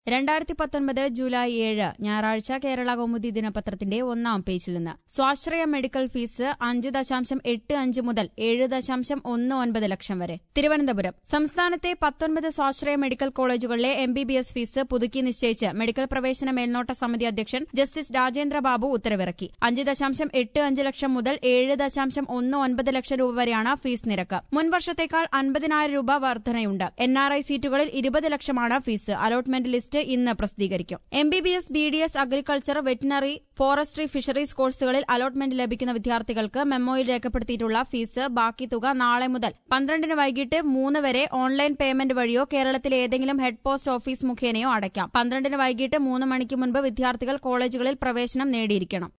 രണ്ടായിരത്തി പത്തൊൻപത് ജൂലൈ ഏഴ് ഞായറാഴ്ച കേരള കൗമുദി ദിനപത്രത്തിന്റെ ഒന്നാം പേജിൽ നിന്ന് സ്വാശ്രയ മെഡിക്കൽ ഫീസ് അഞ്ച് ദശാംശം എട്ട് അഞ്ച് മുതൽ ഏഴ് ദശാംശം ഒന്ന് ഒൻപത് ലക്ഷം വരെ തിരുവനന്തപുരം സംസ്ഥാനത്തെ പത്തൊൻപത് സ്വാശ്രയ മെഡിക്കൽ കോളേജുകളിലെ M B B S fees പുതുക്കി നിശ്ചയിച്ച് മെഡിക്കൽ പ്രവേശന മേൽനോട്ട സമിതി അധ്യക്ഷൻ ജസ്റ്റിസ് രാജേന്ദ്ര ബാബു ഉത്തരവിറക്കി അഞ്ച് ദശാംശം എട്ട് അഞ്ച് ലക്ഷം മുതൽ ഏഴ് ദശാംശം ഒന്ന് ഒൻപത് ലക്ഷം രൂപ വരെയാണ് ഫീസ് നിരക്ക് മുൻ വർഷത്തേക്കാൾ അൻപതിനായിരം രൂപ വർധനയുണ്ട് എൻ ആർ ഐ സീറ്റുകളിൽ ഇരുപത് ലക്ഷമാണ് ഫീസ് അലോട്ട്മെന്റ് ലിസ്റ്റ് ഇന്ന് പ്രസിദ്ധീകരിക്കും M B B S B D S agriculture veterinary forestry fisheries കോഴ്സുകളിൽ അലോട്ട്മെന്റ് ലഭിക്കുന്ന വിദ്യാർത്ഥികൾക്ക് മെമ്മോയിൽ രേഖപ്പെടുത്തിയിട്ടുള്ള ഫീസ് ബാക്കി തുക നാളെ മുതൽ പന്ത്രണ്ടിന് വൈകിട്ട് മൂന്ന് വരെ ഓൺലൈൻ പേയ്മെന്റ് വഴിയോ കേരളത്തിലെ ഏതെങ്കിലും ഹെഡ് പോസ്റ്റ് ഓഫീസ് മുഖേനയോ അടയ്ക്കാം പന്ത്രണ്ടിന് വൈകിട്ട് മൂന്ന് മണിക്ക് മുൻപ് വിദ്യാർത്ഥികൾ കോളേജുകളിൽ പ്രവേശനം നേടിയിരിക്കണം